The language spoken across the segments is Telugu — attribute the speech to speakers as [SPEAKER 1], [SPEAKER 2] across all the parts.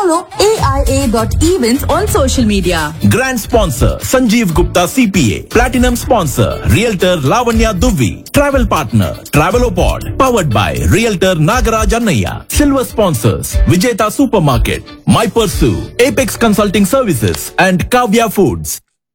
[SPEAKER 1] Follow AIA.events on social media.
[SPEAKER 2] Grand sponsor Sanjeev Gupta CPA. Platinum sponsor Realtor Lavanya Duvvi. Travel partner Travelopod. Powered by Realtor Nagaraj Annaya. Silver sponsors Vijeta Supermarket. My Pursue. Apex Consulting Services and Kavya Foods.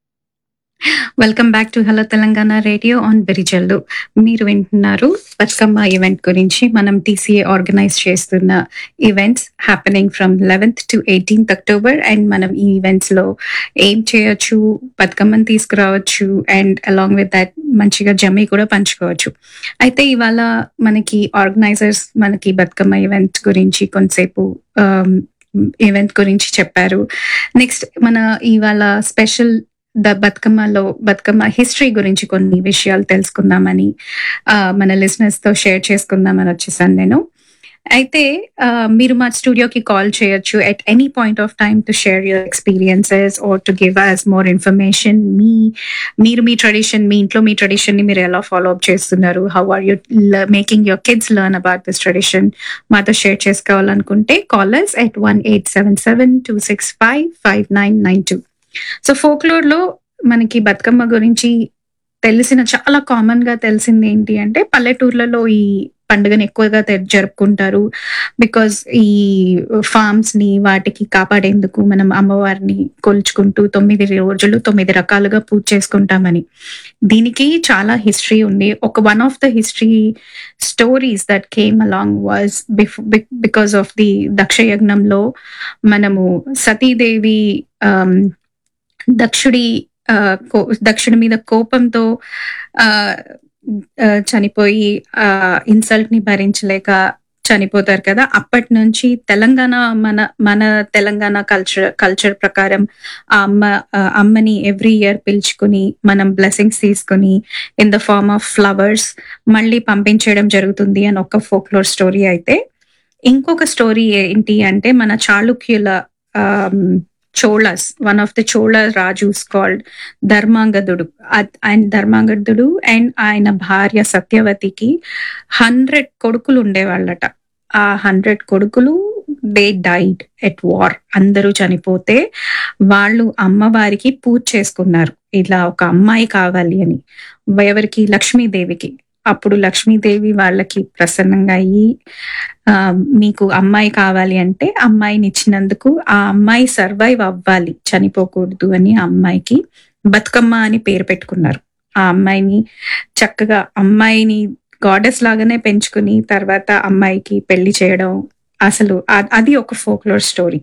[SPEAKER 3] Welcome back to hello Telangana radio on బిరిజల్లు మీరు వింటున్నారు బతుకమ్మ ఈవెంట్ గురించి మనం టీసీఏ ఆర్గనైజ్ చేస్తున్న events happening from eleventh to eighteenth October and మనం ఈ ఈవెంట్స్ లో ఏం చేయొచ్చు బతుకమ్మని తీసుకురావచ్చు అండ్ అలాంగ్ విత్ దట్ మంచిగా జమ్మి కూడా పంచుకోవచ్చు అయితే ఇవాళ మనకి ఆర్గనైజర్స్ మనకి బతుకమ్మ ఈవెంట్ గురించి కొంతసేపు ఈవెంట్ గురించి చెప్పారు నెక్స్ట్ మన ఇవాళ స్పెషల్ ద బతుకమ్మలో బతుకమ్మ హిస్టరీ గురించి కొన్ని విషయాలు తెలుసుకుందామని ఆ, మన లిజినెస్ తో షేర్ చేసుకుందామని వచ్చేసాను నేను అయితే ఆ, మీరు మా స్టూడియోకి కాల్ చేయొచ్చు at any point of time to share your experiences or to give us more information మీ మీరు మీ ట్రెడిషన్ మీ ఇంట్లో మీ ట్రెడిషన్ ని మీరు ఎలా ఫాలో అప్ చేస్తున్నారు how are you making your kids learn about this tradition మాతో షేర్ చేసుకోవాలనుకుంటే callers at one eight seven seven two six five five nine nine two so folklore లో మనకి బతుకమ్మ గురించి తెలిసిన చాలా కామన్ గా తెలిసింది ఏంటి అంటే పల్లెటూర్లలో ఈ పండుగను ఎక్కువగా తె- జరుపుకుంటారు బికాస్ ఈ ఫార్మ్స్ ని వాటికి కాపాడేందుకు మనం అమ్మవారిని కొలుచుకుంటూ తొమ్మిది రోజులు తొమ్మిది రకాలుగా పూజ చేసుకుంటామని దీనికి చాలా హిస్టరీ ఉంది ఒక one of the history stories that came along was because of the దక్షయజ్ఞంలో మనము సతీదేవి um, దక్షుడి ఆ, కో- దక్షుడి మీద కోపంతో ఆ ఆ, చనిపోయి ఆ ఇన్సల్ట్ ని భరించలేక చనిపోతారు కదా అప్పటి నుంచి తెలంగాణ మన మన తెలంగాణ కల్చర్ కల్చర్ ప్రకారం ఆ అమ్మ ఆ అమ్మని ఎవ్రీ ఇయర్ పిలుచుకుని మనం బ్లెస్సింగ్స్ తీసుకుని in the form of flowers మళ్ళీ పంపించడం జరుగుతుంది అని ఒక ఫోక్లోర్ స్టోరీ అయితే ఇంకొక స్టోరీ ఏంటి అంటే మన చాళుక్యుల Cholas one of the Chola రాజూస్ called Dharmangadudu and Dharmangadudu and ఆయన భార్య సత్యవతికి హండ్రెడ్ కొడుకులు ఉండేవాళ్ళట ఆ హండ్రెడ్ కొడుకులు దే డైడ్ ఎట్ వార్ అందరూ చనిపోతే వాళ్ళు అమ్మవారికి పూజ చేసుకున్నారు ఇలా ఒక అమ్మాయి కావాలి అని ఎవరికి లక్ష్మీదేవికి అప్పుడు లక్ష్మీదేవి వాళ్ళకి ప్రసన్నంగా అయ్యి ఆ, మీకు అమ్మాయి కావాలి అంటే అమ్మాయిని ఇచ్చినందుకు ఆ అమ్మాయి సర్వైవ్ అవ్వాలి చనిపోకూడదు అని ఆ అమ్మాయికి బతుకమ్మ అని పేరు పెట్టుకున్నారు ఆ అమ్మాయిని చక్కగా అమ్మాయిని గాడెస్ లాగానే పెంచుకుని తర్వాత అమ్మాయికి పెళ్లి చేయడం అసలు ఆ- అది ఒక ఫోక్లోర్ స్టోరీ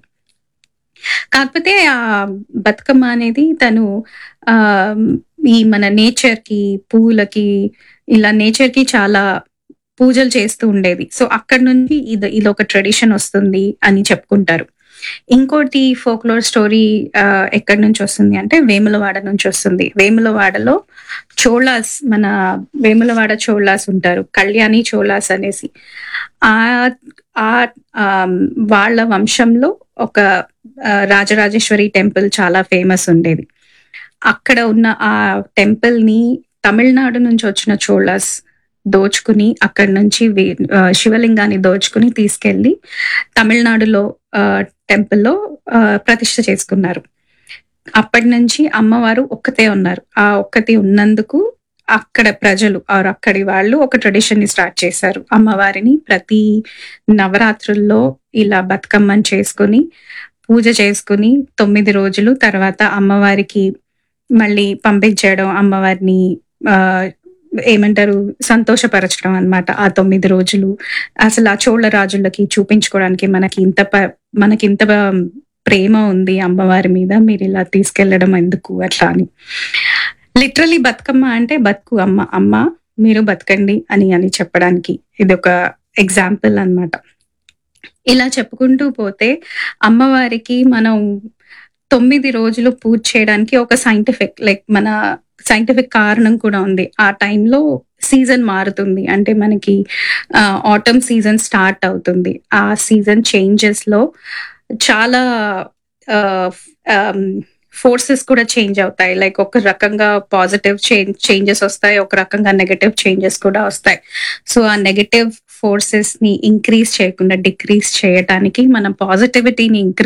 [SPEAKER 3] కాకపోతే ఆ బతుకమ్మ అనేది తను ఆ ఈ మన నేచర్ కి పువ్వులకి ఇలా నేచర్ కి చాలా పూజలు చేస్తూ ఉండేది సో అక్కడ నుంచి ఇది ఇది ఒక ట్రెడిషన్ వస్తుంది అని చెప్పుకుంటారు ఇంకోటి ఫోక్లోర్ స్టోరీ ఎక్కడి నుంచి వస్తుంది అంటే వేములవాడ నుంచి వస్తుంది వేములవాడలో చోళాస్ మన వేములవాడ చోళాస్ ఉంటారు కళ్యాణి చోళాస్ అనేసి ఆ ఆ ఆమ్, వాళ్ళ వంశంలో ఒక ఆ, రాజరాజేశ్వరి టెంపుల్ చాలా ఫేమస్ ఉండేది అక్కడ ఉన్న ఆ టెంపుల్ ని తమిళనాడు నుంచి వచ్చిన చోళాస్ దోచుకుని అక్కడి నుంచి వే- ఆ, శివలింగాన్ని దోచుకుని తీసుకెళ్లి తమిళనాడులో టెంపుల్లో ప్రతిష్ఠ చేసుకున్నారు అప్పటి నుంచి అమ్మవారు ఒక్కతే ఉన్నారు ఆ ఒక్కతి ఉన్నందుకు అక్కడ ప్రజలు ఆర్ అక్కడి వాళ్ళు ఒక ట్రెడిషన్ ని స్టార్ట్ చేశారు అమ్మవారిని ప్రతి నవరాత్రుల్లో ఇలా బతుకమ్మని చేసుకుని పూజ చేసుకుని తొమ్మిది రోజులు తర్వాత అమ్మవారికి మళ్ళీ పంపించడం అమ్మవారిని ఆ ఏమంటారు సంతోషపరచడం అన్నమాట ఆ తొమ్మిది రోజులు అసలు ఆ చోళ రాజులకి చూపించుకోవడానికి మనకి ఇంత ప- మనకి ఇంత బ- ప్రేమ ఉంది అమ్మవారి మీద మీరు ఇలా తీసుకెళ్లడం ఎందుకు అట్లా అని లిటరలీ బతుకమ్మ అంటే బతుకు అమ్మ అమ్మ మీరు బతకండి అని అని చెప్పడానికి ఇది ఒక ఎగ్జాంపుల్ అన్నమాట ఇలా చెప్పుకుంటూ పోతే అమ్మవారికి మనం తొమ్మిది రోజులు పూజ చేయడానికి ఒక సైంటిఫిక్ లైక్ మన సైంటిఫిక్ కారణం కూడా ఉంది ఆ టైంలో సీజన్ మారుతుంది అంటే మనకి ఆటమ్ సీజన్ స్టార్ట్ అవుతుంది ఆ సీజన్ చేంజెస్ లో చాలా ఫోర్సెస్ కూడా చేంజ్ అవుతాయి లైక్ ఒక రకంగా పాజిటివ్ చేంజెస్ వస్తాయి ఒక రకంగా నెగటివ్ చేంజెస్ కూడా వస్తాయి సో ఆ నెగటివ్ ఫోర్సెస్ ని ఇంక్రీజ్ చేయకుండా డిక్రీజ్ చేయడానికి మనం పాజిటివిటీని ఇంక్రీజ్